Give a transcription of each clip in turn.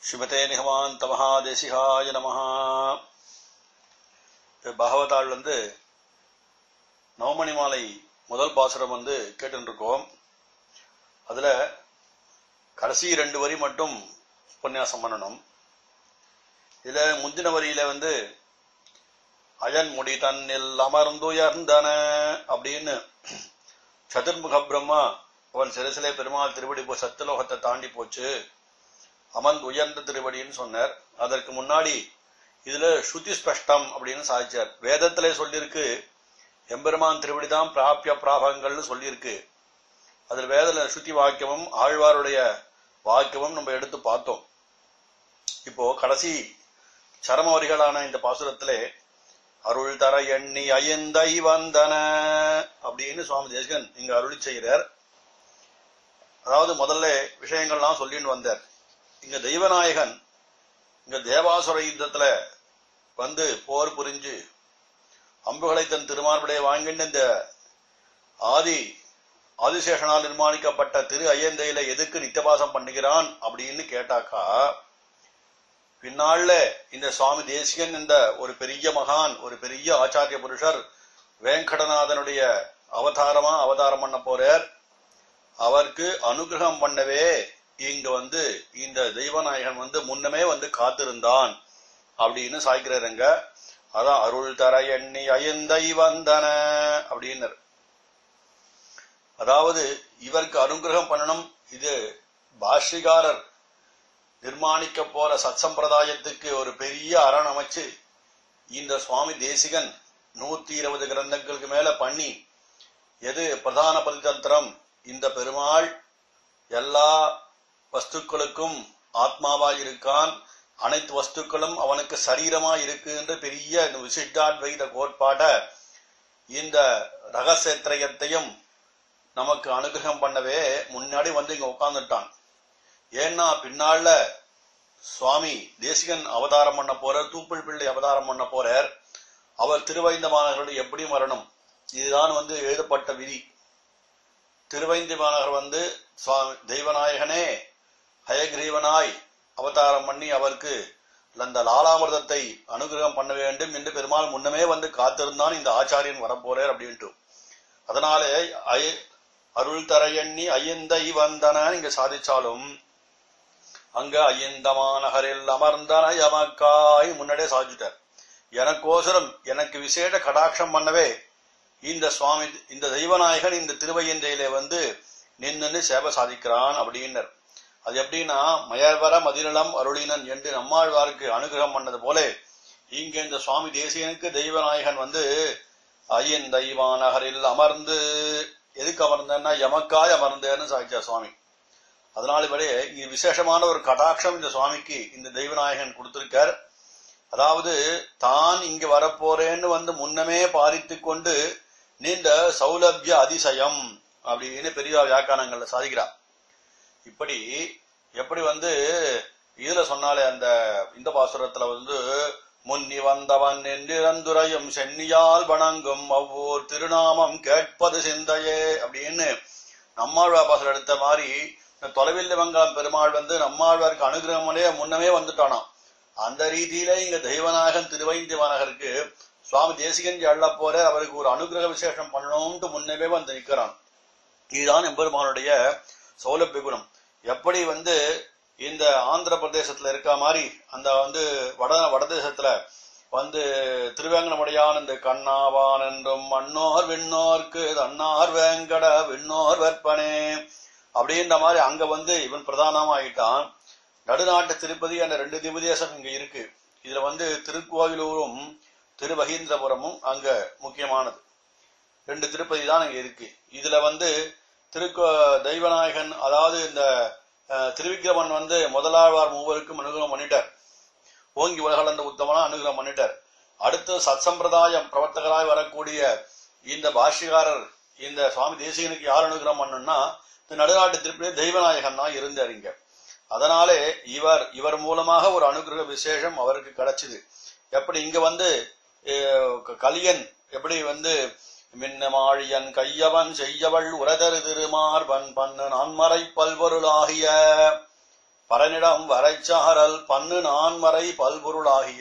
ஸ்ரீமதே நிகமாந்த மகாதேசிகாய நமஹ இது பகவதாள் வந்து நவமணி மாலை முதல் பாசுரம் வந்து கேட்டுட்டு இருக்கோம் அதுல கடைசி ரெண்டு வரி மட்டும் உபன்யாசம் பண்ணணும் இதுல முந்தின வரியில வந்து அயன் முடி தன்னில் அமர்ந்துயர்ந்தன அப்படின்னு சதுர்முக பிரம்மா அவன் சிறுசிலே பெருமாள் திருவடி போ சத்துலோகத்தை தாண்டி போச்சு அமர்ந்து உயர்ந்த திருவடின்னு சொன்னார் அதற்கு முன்னாடி இதுல ஸ்ருதி ஸ்பஷ்டம் அப்படின்னு சாதிச்சார் வேதத்திலே சொல்லியிருக்கு எம்பெருமான் திருவடி தான் பிராபிய பிராபங்கள்னு சொல்லியிருக்கு அதில் வேதல ஸ்ருதி வாக்கியமும் ஆழ்வாருடைய வாக்கியமும் நம்ம எடுத்து பார்த்தோம் இப்போ கடைசி சரம வரிகளான இந்த பாசுரத்திலே அருள் தர எண்ணி அயந்தை வந்தன அப்படின்னு சுவாமி தேசகன் இங்க அருளி செய்கிறார் அதாவது முதல்ல விஷயங்கள்லாம் சொல்லின்னு வந்தார் இங்க தெய்வநாயகன் இங்க தேவாசுர யுத்தத்துல வந்து போர் புரிஞ்சு அம்புகளை தன் திருமார்படைய வாங்கிட்டு இந்த ஆதி ஆதிசேஷனால் நிர்மாணிக்கப்பட்ட திரு ஐயந்தையில எதுக்கு நித்தியபாசம் பண்ணுகிறான் அப்படின்னு கேட்டாக்கா பின்னால இந்த சுவாமி தேசிகன் இந்த ஒரு பெரிய மகான் ஒரு பெரிய ஆச்சாரிய புருஷர் வேங்கடநாதனுடைய அவதாரமா அவதாரம் பண்ண போறார் அவருக்கு அனுகிரகம் பண்ணவே இங்க வந்து இந்த தெய்வநாயகன் வந்து முன்னமே வந்து காத்திருந்தான் அப்படின்னு சாய்க்கிறாருங்க அதான் அருள் தர எண்ணி அயந்தை வந்தன அப்படின்னு அதாவது இவருக்கு அனுகிரகம் பண்ணணும் இது பாஷிகாரர் நிர்மாணிக்க போற சத் சம்பிரதாயத்துக்கு ஒரு பெரிய அரண் அமைச்சு இந்த சுவாமி தேசிகன் நூத்தி இருபது கிரந்தங்களுக்கு மேல பண்ணி எது பிரதான பரிதந்திரம் இந்த பெருமாள் எல்லா வஸ்துக்களுக்கும் ஆத்மாவாய் இருக்கான் அனைத்து வஸ்துக்களும் அவனுக்கு சரீரமா இருக்கு என்று பெரிய இந்த விசிஷ்டாத்வைத கோட்பாட இந்த ரகசியத்திரயத்தையும் நமக்கு அனுகிரகம் பண்ணவே முன்னாடி வந்து இங்க உட்கார்ந்துட்டான் ஏன்னா பின்னால சுவாமி தேசிகன் அவதாரம் பண்ண போறார் தூப்பிள் பிள்ளை அவதாரம் பண்ண போறார் அவர் திருவைந்தமானவர்கள் எப்படி வரணும் இதுதான் வந்து எழுதப்பட்ட விதி திருவைந்திமானவர் வந்து சுவாமி தெய்வநாயகனே ஹயக்ரீவனாய் அவதாரம் பண்ணி அவருக்கு அந்த லாலாமிரதத்தை அனுகிரகம் பண்ண வேண்டும் என்று பெருமாள் முன்னமே வந்து காத்திருந்தான் இந்த ஆச்சாரியன் வரப்போறார் அப்படின்ட்டு அதனாலே அருள் தர எண்ணி ஐயந்தை வந்தன இங்க சாதிச்சாலும் அங்க ஐயந்தமாநகரில் அமர்ந்தன எமக்காய் முன்னாடியே சாதிச்சுட்டார் எனக்கோசரம் எனக்கு விசேஷ கடாட்சம் பண்ணவே இந்த சுவாமி இந்த தெய்வநாயகன் இந்த திருவையந்தையிலே வந்து நின்று சேவை சாதிக்கிறான் அப்படின்னர் அது எப்படின்னா மயர்வர மதிநலம் அருளினன் என்று நம்மாழ்வாருக்கு அனுகிரகம் பண்ணது போல இங்க இந்த சுவாமி தேசியனுக்கு தெய்வநாயகன் வந்து ஐயன் தெய்வானகரில் அமர்ந்து எதுக்கு அமர்ந்தன்னா எமக்காய் அமர்ந்தேன்னு சாதிச்சார் சுவாமி அதனால வரை இங்க விசேஷமான ஒரு கடாட்சம் இந்த சுவாமிக்கு இந்த தெய்வநாயகன் கொடுத்திருக்கார் அதாவது தான் இங்க வரப்போறேன்னு வந்து முன்னமே பாரித்து கொண்டு நீண்ட சௌலபிய அதிசயம் அப்படின்னு பெரிய வியாக்கியானங்கள்ல சாதிக்கிறார் இப்படி எப்படி வந்து இதுல சொன்னாலே அந்த இந்த பாசுரத்துல வந்து முன்னி வந்தவன் என்றிறந்துரையும் சென்னியால் வணங்கும் அவ்வூர் திருநாமம் கேட்பது சிந்தையே அப்படின்னு நம்மாழ்வா பாசுரம் எடுத்த மாதிரி தொலைவில் வங்காம் பெருமாள் வந்து நம்மாழ்வாருக்கு அனுகிரகமனே முன்னமே வந்துட்டானாம் அந்த ரீதியில இங்க தெய்வநாயகன் திருவைந்திவனகருக்கு சுவாமி தேசிகன் அள்ள போற அவருக்கு ஒரு அனுகிரக விசேஷம் பண்ணணும்ட்டு முன்னமே வந்து நிற்கிறான் இதுதான் எம்பெருமானுடைய சௌலபிய குணம் எப்படி வந்து இந்த ஆந்திர பிரதேசத்துல இருக்க மாதிரி அந்த வந்து வட வடதேசத்துல வந்து திருவேங்கடமுடையான் இந்த கண்ணாவான் என்றும் மண்ணோர் விண்ணோர்க்கு அன்னார் வேங்கட விண்ணோர் வெப்பனே அப்படின்ற மாதிரி அங்க வந்து இவன் பிரதானமாயிட்டான் நடுநாட்டு திருப்பதி அந்த ரெண்டு திபதேசம் இங்க இருக்கு இதுல வந்து திருக்கோவிலூரும் திருவகீந்திரபுரமும் அங்க முக்கியமானது ரெண்டு திருப்பதி தான் அங்க இருக்கு இதுல வந்து திருக்கோ தெய்வநாயகன் அதாவது இந்த திருவிக்கிரமன் வந்து முதலாழ்வார் மூவருக்கும் அனுகிரகம் பண்ணிட்டார் ஓங்கி உலகளந்த உத்தமனா அனுகிரகம் பண்ணிட்டார் அடுத்து சத் சம்பிரதாயம் பிரவர்த்தகராய் வரக்கூடிய இந்த பாஷ்யகாரர் இந்த சுவாமி தேசிகனுக்கு யார் அனுகிரகம் பண்ணுன்னா இந்த நடுநாட்டு திருப்பதி தெய்வநாயகன் தான் இருந்தார் இங்க அதனாலே இவர் இவர் மூலமாக ஒரு அனுகிரக விசேஷம் அவருக்கு கிடைச்சது எப்படி இங்க வந்து கலியன் எப்படி வந்து மின்னமாழியன் கையவன் செய்யவள் உரதரு திருமார்பன் பண்ண நான்மறை பல்வருளாகிய பரனிடம் வரைச்சாரல் பன்னு நான்மறை பல்பொருளாகிய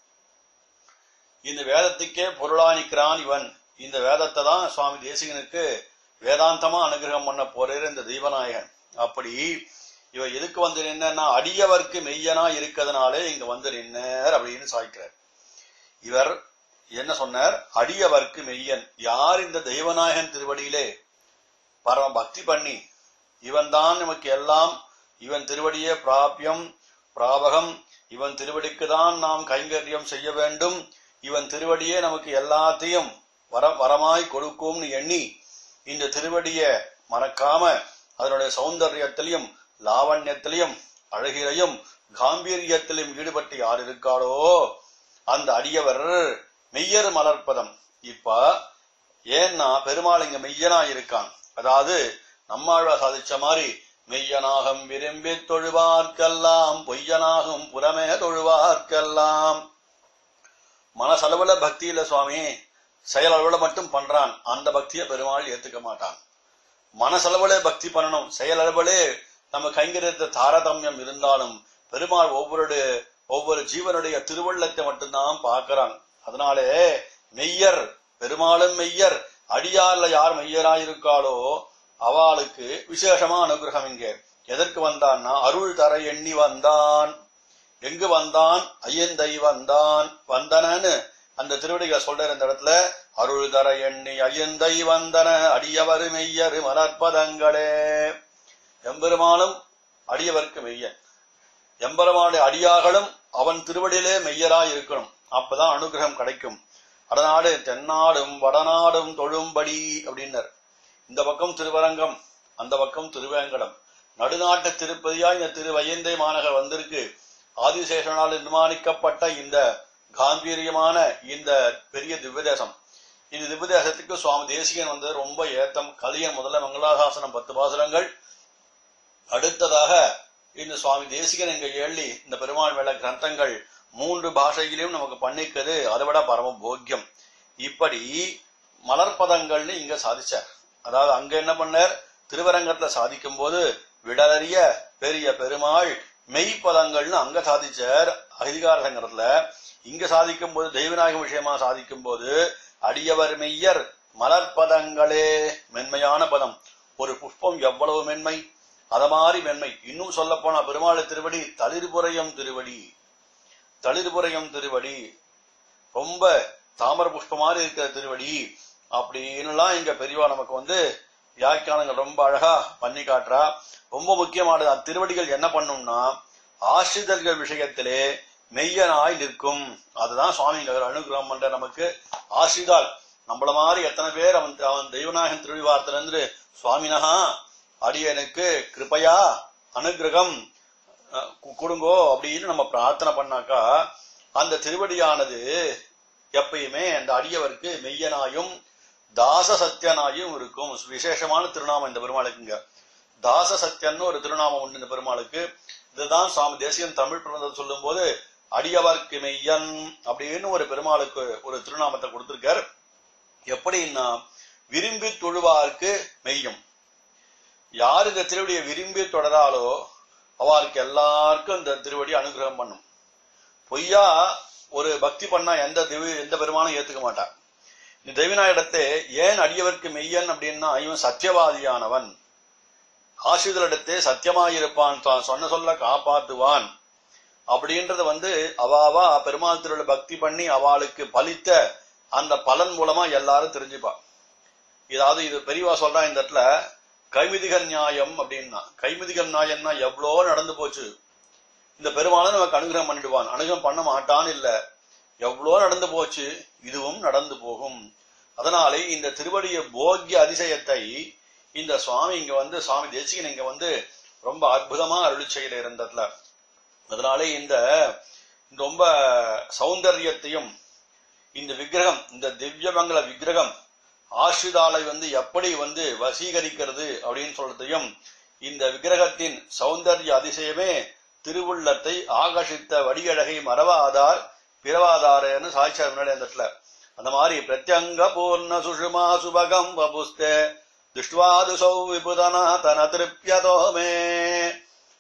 இந்த வேதத்துக்கே பொருளா நிற்கிறான் இவன் இந்த வேதத்தை தான் சுவாமி தேசிகனுக்கு வேதாந்தமா அனுகிரகம் பண்ண போறாரு இந்த தெய்வநாயகன் அப்படி இவ எதுக்கு வந்து நின்னா அடியவர்க்கு மெய்யனா இருக்கிறதுனாலே இங்க வந்து நின்னர் அப்படின்னு சாய்க்கிறார் இவர் என்ன சொன்னார் அடியவர்க்கு மெய்யன் யார் இந்த தெய்வநாயகன் திருவடியிலே பரம பக்தி பண்ணி இவன் தான் நமக்கு எல்லாம் இவன் திருவடியே பிராபியம் பிராபகம் இவன் திருவடிக்கு தான் நாம் கைங்கரியம் செய்ய வேண்டும் இவன் திருவடியே நமக்கு எல்லாத்தையும் வர வரமாய் கொடுக்கும்னு எண்ணி இந்த திருவடிய மறக்காம அதனுடைய சௌந்தரியத்திலையும் லாவண்யத்திலையும் அழகிலையும் காம்பீரியத்திலும் ஈடுபட்டு யார் இருக்காளோ அந்த அடியவர் மெய்யர் மலர்ப்பதம் இப்ப ஏன்னா பெருமாள் இங்க மெய்யனா இருக்கான் அதாவது நம்மாழ்வா சாதிச்ச மாதிரி மெய்யனாகம் விரும்பி தொழுவார்க்கெல்லாம் பொய்யனாகும் புறமே தொழுவார்க்கெல்லாம் மனசளவுல பக்தி இல்ல சுவாமி செயலளவுல மட்டும் பண்றான் அந்த பக்தியை பெருமாள் ஏத்துக்க மாட்டான் மனசளவுல பக்தி பண்ணணும் செயலளவுலே நம்ம கைங்கரியத்த தாரதமியம் இருந்தாலும் பெருமாள் ஒவ்வொரு ஒவ்வொரு ஜீவனுடைய திருவள்ளத்தை மட்டும்தான் பார்க்கறான் அதனாலே மெய்யர் பெருமாளும் மெய்யர் அடியார்ல யார் மெய்யராயிருக்காளோ அவளுக்கு விசேஷமா அனுகிரகம் இங்கே எதற்கு வந்தான்னா அருள் தர எண்ணி வந்தான் எங்கு வந்தான் ஐயந்தை வந்தான் வந்தனன்னு அந்த திருவடிகளை சொல்ற இந்த இடத்துல அருள் தர எண்ணி ஐயந்தை வந்தன அடியவர் மெய்யரு மலர்ப்பதங்களே எம்பெருமானும் அடியவர்க்கு மெய்யன் எம்பெருமானுடைய அடியார்களும் அவன் திருவடியிலே மெய்யராய் இருக்கணும் அப்பதான் அனுகிரகம் கிடைக்கும் வடநாடு தென்னாடும் வடநாடும் தொழும்படி அப்படின்னர் இந்த பக்கம் திருவரங்கம் அந்த பக்கம் திருவேங்கடம் நடுநாட்டு திருப்பதியா இந்த திருவயந்தை மாநகர் வந்திருக்கு ஆதிசேஷனால் நிர்மாணிக்கப்பட்ட இந்த காம்பீரியமான இந்த பெரிய திவ்யதேசம் இந்த திவ்யதேசத்துக்கு சுவாமி தேசிகன் வந்து ரொம்ப ஏத்தம் கலியன் முதல்ல மங்களாசாசனம் பத்து பாசுரங்கள் அடுத்ததாக இந்த சுவாமி தேசிகன் இங்க எள்ளி இந்த பெருமாள் மேல கிரந்தங்கள் மூன்று பாஷையிலும் நமக்கு பண்ணிக்கிறது அதை விட பரம போக்கியம் இப்படி மலர்பதங்கள்னு இங்க சாதிச்சார் அதாவது அங்க என்ன பண்ணார் திருவரங்கத்துல சாதிக்கும் போது விடலறிய பெரிய பெருமாள் மெய்ப்பதங்கள்னு அங்க சாதிச்சார் அதிகார சங்கரத்துல இங்க சாதிக்கும் போது தெய்வநாயக விஷயமா சாதிக்கும் போது அடியவர் மெய்யர் மலர்பதங்களே மென்மையான பதம் ஒரு புஷ்பம் எவ்வளவு மென்மை அத மாதிரி மென்மை இன்னும் சொல்ல போனா பெருமாள் திருவடி தளிர்புரையம் திருவடி தளிர்புரையம் திருவடி ரொம்ப தாமர புஷ்ப மாதிரி இருக்கிற திருவடி அப்படின்னுலாம் இங்க பெரியவா நமக்கு வந்து வியாக்கியானங்கள் ரொம்ப அழகா பண்ணி காட்டுறா ரொம்ப முக்கியமானது அந்த திருவடிகள் என்ன பண்ணும்னா ஆசிரியர்கள் விஷயத்திலே மெய்யனாய் நிற்கும் அதுதான் சுவாமி இங்க அனுகிரகம் பண்ற நமக்கு ஆசிரிதால் நம்மள மாதிரி எத்தனை பேர் அவன் அவன் தெய்வநாயகன் திருவடி வார்த்தையிலிருந்து சுவாமினஹா அடியனுக்கு கிருபையா அனுகிரகம் அஹ், கு- கொடுங்கோ அப்படின்னு நம்ம பிரார்த்தனை பண்ணாக்கா அந்த திருவடியானது எப்பயுமே அந்த அடியவருக்கு மெய்யனாயும் தாச சத்தியனாயும் இருக்கும் விசேஷமான திருநாமம் இந்த பெருமாளுக்குங்க தாச சத்தியன்னு ஒரு திருநாமம் உண்டு இந்த பெருமாளுக்கு இதுதான் சுவாமி தேசியன் தமிழ் பிரபந்தம் சொல்லும் போது அடியவர்க்கு மெய்யன் அப்படின்னு ஒரு பெருமாளுக்கு ஒரு திருநாமத்தை கொடுத்திருக்கார் எப்படின்னா விரும்பி தொழுவார்க்கு மெய்யும் யார் இந்த திருவடியை விரும்பி தொடராலோ அவருக்கு எல்லாருக்கும் இந்த திருவடி அனுகிரகம் பண்ணும் பொய்யா ஒரு பக்தி பண்ணா எந்த திவ்ய எந்த பெருமானும் ஏத்துக்க மாட்டான் இந்த தெய்வநாயிடத்தை ஏன் அடியவர்க்கு மெய்யன் அப்படின்னா இவன் சத்தியவாதியானவன் ஆசிரியரிடத்தே சத்தியமாயிருப்பான் தான் சொன்ன சொல்ல காப்பாத்துவான் அப்படின்றது வந்து அவாவா பெருமாள் திருவிழா பக்தி பண்ணி அவளுக்கு பலித்த அந்த பலன் மூலமா எல்லாரும் தெரிஞ்சுப்பா இதாவது இது பெரியவா சொல்றா இந்த இடத்துல கைமிதிக நியாயம் அப்படின்னா கைமிதிக நியாயம்னா எவ்வளோ நடந்து போச்சு இந்த பெருமாளும் நமக்கு அனுகிரகம் பண்ணிடுவான் அனுகிரகம் பண்ண மாட்டான்னு இல்ல எவ்வளோ நடந்து போச்சு இதுவும் நடந்து போகும் அதனாலே இந்த திருவடிய போக்கிய அதிசயத்தை இந்த சுவாமி இங்க வந்து சுவாமி தேசிகன் இங்க வந்து ரொம்ப அற்புதமா அருளி செய்யற இருந்ததுல அதனாலே இந்த இந்த ரொம்ப சௌந்தரியத்தையும் இந்த விக்கிரகம் இந்த திவ்யமங்கல விக்கிரகம் ஆசிரிதாலை வந்து எப்படி வந்து வசீகரிக்கிறது அப்படின்னு சொல்றதையும் இந்த விக்கிரகத்தின் சௌந்தர்ய அதிசயமே திருவுள்ளத்தை ஆகர்ஷித்த வடியழகை மறவாதார் பிறவாதாரன்னு சாய்ச்சார் முன்னாடி அந்த இடத்துல அந்த மாதிரி பிரத்யங்க பூர்ண சுஷுமா சுபகம் வபுஸ்தே துஷ்டுவாதுசௌ விபுதனா தன திருப்யதோமே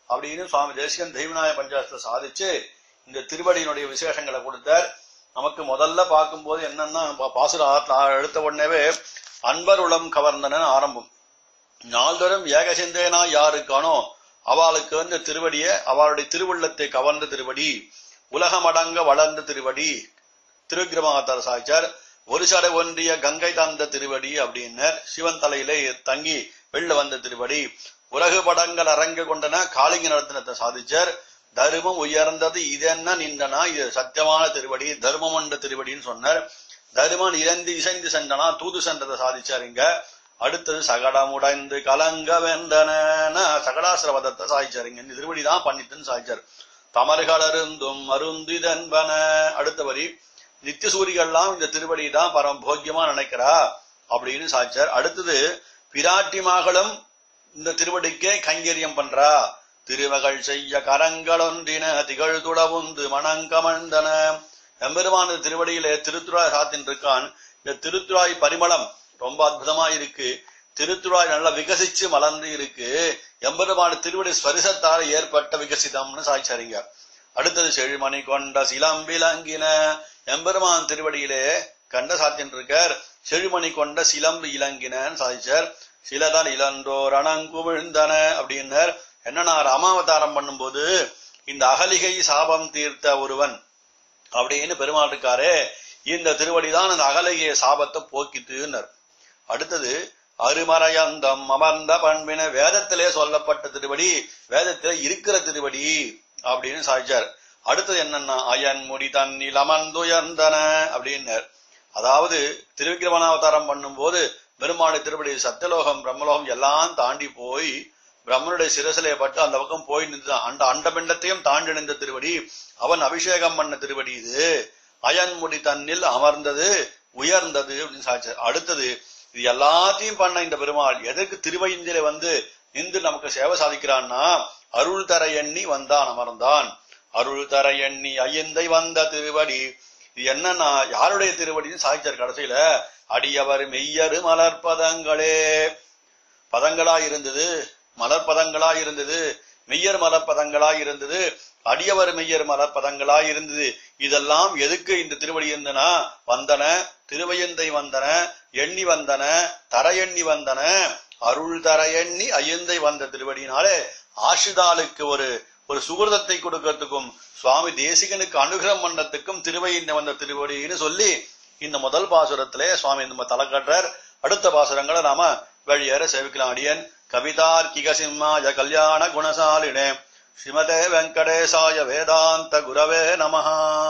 அப்படின்னு சுவாமி தேசிகன் தெய்வநாய பஞ்சாயத்துல சாதிச்சு இந்த திருவடியினுடைய விசேஷங்களை கொடுத்தார் நமக்கு முதல்ல பார்க்கும்போது என்னன்னா பா- பாசுர ஆத்துல எடுத்த உடனேவே அன்பர் உளம் கவர்ந்தன ஆரம்பம் நாள்தோறும் ஏக சிந்தேனா யாருக்கானோ அவளுக்கு வந்து திருவடிய அவளுடைய திருவுள்ளத்தை கவர்ந்த திருவடி உலகமடங்க வளர்ந்த திருவடி திருக்கிரமாத்தார் சாய்ச்சார் ஒரு சடை ஒன்றிய கங்கை தந்த திருவடி அப்படின்னர் சிவன் தலையிலே தங்கி வெளில வந்த திருவடி உலகு படங்கள் அரங்க கொண்டன காளிங்க நடத்தினத்தை சாதிச்சார் தர்மம் உயர்ந்தது இதென்ன நின்றனா இது சத்தியமான திருவடி தர்மம் என்ற திருவடின்னு சொன்னார் தருமன் இறந்து இசைந்து சென்றனா தூது சென்றதை சாதிச்சார் இங்க அடுத்தது சகடமுடைந்து கலங்க வெந்தன சகடாசிரவதத்தை சாதிச்சார் இங்க இந்த திருவடி தான் பண்ணிட்டுன்னு சாதிச்சார் தமர்களருந்தும் அருந்திதன்பன அடுத்த வரி நித்திய சூரிகள்லாம் இந்த திருவடி தான் பரம் போக்கியமா நினைக்கிறா அப்படின்னு சாதிச்சார் அடுத்தது பிராட்டி மகளும் இந்த திருவடிக்கே கைங்கரியம் பண்றா திருமகள் செய்ய கரங்களொன்றின திகழ் துளவுந்து மணங்கமழ்ந்தன எம்பெருமான திருவடியிலே திருத்துறாய் சாத்தின் இருக்கான் இந்த திருத்துறாய் பரிமளம் ரொம்ப அற்புதமா இருக்கு திருத்துறாய் நல்லா விகசிச்சு மலர்ந்து இருக்கு எம்பெருமான திருவடி ஸ்பரிசத்தால் ஏற்பட்ட விகசிதம்னு சாய்ச்சாரிங்க அடுத்தது செழிமணி கொண்ட சிலம்பிலங்கின எம்பெருமான் திருவடியிலே கண்ட சாத்தின் இருக்கார் செழிமணி கொண்ட சிலம்பு இலங்கினன்னு சாதிச்சார் சிலதான் இளந்தோர் அணங்குவிழ்ந்தன அப்படின்னர் என்னன்னா ராமாவதாரம் பண்ணும்போது இந்த அகலிகை சாபம் தீர்த்த ஒருவன் அப்படின்னு பெருமாள் இருக்காரே இந்த திருவடிதான் அந்த அகலிகை சாபத்தை போக்கித்துனர் அடுத்தது அருமறையந்தம் அமர்ந்த பண்பின வேதத்திலே சொல்லப்பட்ட திருவடி வேதத்திலே இருக்கிற திருவடி அப்படின்னு சாய்ச்சார் அடுத்தது என்னன்னா அயன் முடி தன்னில் அமர்ந்துயர்ந்தன அப்படின்னர் அதாவது திருவிக்கிரமணாவதாரம் பண்ணும்போது பெருமாளை திருப்படி சத்தியலோகம் பிரம்மலோகம் எல்லாம் தாண்டி போய் பிரம்மனுடைய சிரசிலே பட்டு அந்த பக்கம் போய் நின்றுதான் அந்த அண்டபிண்டத்தையும் தாண்டி நின்ற திருவடி அவன் அபிஷேகம் பண்ண திருவடி இது அயன்முடி தன்னில் அமர்ந்தது உயர்ந்தது அப்படின்னு சாதிச்சார் அடுத்தது இது எல்லாத்தையும் பண்ண இந்த பெருமாள் எதற்கு திருவைந்திலே வந்து நின்று நமக்கு சேவை சாதிக்கிறான்னா அருள் தர எண்ணி வந்தான் அமர்ந்தான் அருள் தர எண்ணி ஐயந்தை வந்த திருவடி இது என்னன்னா யாருடைய திருவடின்னு சாதிச்சார் கடைசியில அடியவர் மெய்யரு மலர்பதங்களே பதங்களா இருந்தது மலர் பதங்களா இருந்தது மெய்யர் மலர் பதங்களா இருந்தது அடியவர் மெய்யர் மலர் பதங்களா இருந்தது இதெல்லாம் எதுக்கு இந்த திருவடி இருந்தனா வந்தன திருவையந்தை வந்தன எண்ணி வந்தன தர எண்ணி வந்தன அருள் தர எண்ணி அயந்தை வந்த திருவடினாலே ஆஷிதாளுக்கு ஒரு ஒரு சுகிருதத்தை கொடுக்கறதுக்கும் சுவாமி தேசிகனுக்கு அனுகிரம் பண்ணத்துக்கும் திருவையந்தை வந்த திருவடின்னு சொல்லி இந்த முதல் பாசுரத்திலே சுவாமி நம்ம தலை கட்டுறார் அடுத்த பாசுரங்களை நாம வழியேற சேவிக்கலாம் அடியன் கவிதார்க்கிக சிம்மாய கல்யாண குணசாலினே ஸ்ரீமதே வெங்கடேசாய வேதாந்த குரவே நமஹா